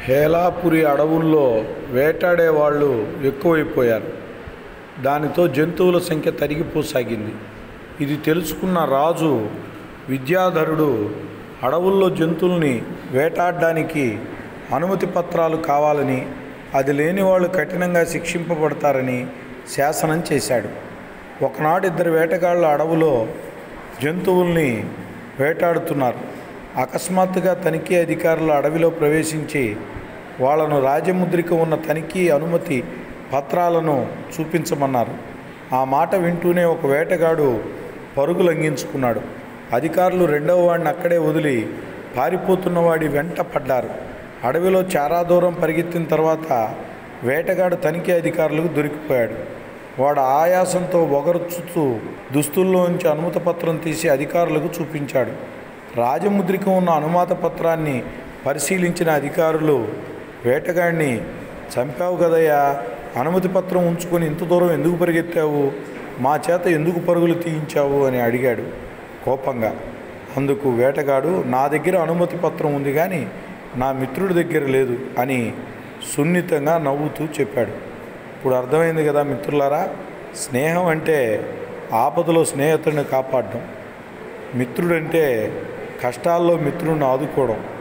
హేలాపురి అడవుల్లో వేటాడే వాళ్ళు ఎక్కువైపోయారు దానితో జంతువుల సంఖ్య తరిగిపోసాగింది ఇది తెలుసుకున్న రాజు విద్యాధరుడు అడవుల్లో జంతువుల్ని వేటాడడానికి అనుమతి పత్రాలు కావాలని అది లేని వాళ్ళు కఠినంగా శిక్షింపబడతారని శాసనం చేశాడు ఒకనాడు ఇద్దరు వేటగాళ్ళు అడవులో జంతువుల్ని వేటాడుతున్నారు అకస్మాత్తుగా తనిఖీ అధికారులు అడవిలో ప్రవేశించి వాళ్ళను రాజముద్రిక ఉన్న తనిఖీ అనుమతి పత్రాలను చూపించమన్నారు ఆ మాట వింటూనే ఒక వేటగాడు పరుగు లంఘించుకున్నాడు అధికారులు రెండవ వాడిని అక్కడే వదిలి పారిపోతున్న వాడి వెంట పడ్డారు అడవిలో చాలా దూరం పరిగెత్తిన తర్వాత వేటగాడు తనిఖీ అధికారులకు దొరికిపోయాడు వాడు ఆయాసంతో ఒగరుచుతూ దుస్తుల్లోంచి అనుమతి పత్రం తీసి అధికారులకు చూపించాడు రాజముద్రిక ఉన్న అనుమత పత్రాన్ని పరిశీలించిన అధికారులు వేటగాడిని చంపావు కదయ్యా అనుమతి పత్రం ఉంచుకొని ఇంత దూరం ఎందుకు పరిగెత్తావు మా చేత ఎందుకు పరుగులు తీయించావు అని అడిగాడు కోపంగా అందుకు వేటగాడు నా దగ్గర అనుమతి పత్రం ఉంది కానీ నా మిత్రుడి దగ్గర లేదు అని సున్నితంగా నవ్వుతూ చెప్పాడు ఇప్పుడు అర్థమైంది కదా మిత్రులారా స్నేహం అంటే ఆపదలో స్నేహితుడిని కాపాడడం మిత్రుడంటే కష్టాల్లో మిత్రుడిని ఆదుకోవడం